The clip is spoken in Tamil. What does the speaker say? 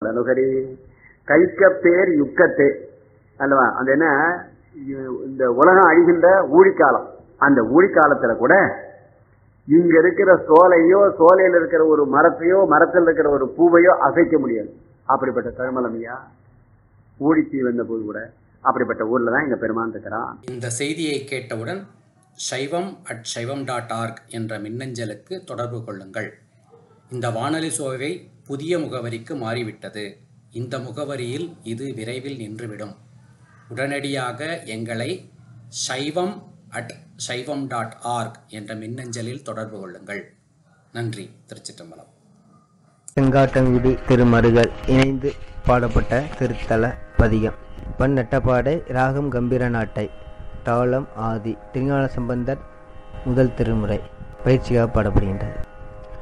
தனுகரி கைக்கப்பேர் யுக்கத்தே அல்லவா அது என்ன இ- இந்த உலகம் அழிகின்ற ஊழிக்காலம் அந்த ஊழிக்காலத்துல கூட இங்க இருக்கிற சோலையோ சோலையில இருக்கிற ஒரு மரத்தையோ மரத்தில் இருக்கிற ஒரு பூவையோ அசைக்க முடியாது அப்படிப்பட்ட தருமலமையா ஊழித்தீ வந்த போது கூட அப்படிப்பட்ட ஊர்ல தான் எங்க பெருமான் இருக்கிறான் இந்த செய்தியை கேட்டவுடன் சைவம் அட் சைவம் டாட் ஆர்க் என்ற மின்னஞ்சலுக்கு தொடர்பு கொள்ளுங்கள் இந்த வானொலி சோவை புதிய முகவரிக்கு மாறிவிட்டது இந்த முகவரியில் இது விரைவில் நின்றுவிடும் உடனடியாக எங்களை சைவம் அட் சைவம் டாட் ஆர்க் என்ற மின்னஞ்சலில் தொடர்பு கொள்ளுங்கள் நன்றி திருச்சிற்றம்பலம் செங்காட்டங்குடி திருமருகள் இணைந்து பாடப்பட்ட திருத்தல பதிகம் பண் நட்டப்பாடை ராகம் கம்பீர நாட்டை தாளம் ஆதி திருஞான சம்பந்தர் முதல் திருமுறை பயிற்சியாக பாடப்படுகின்றது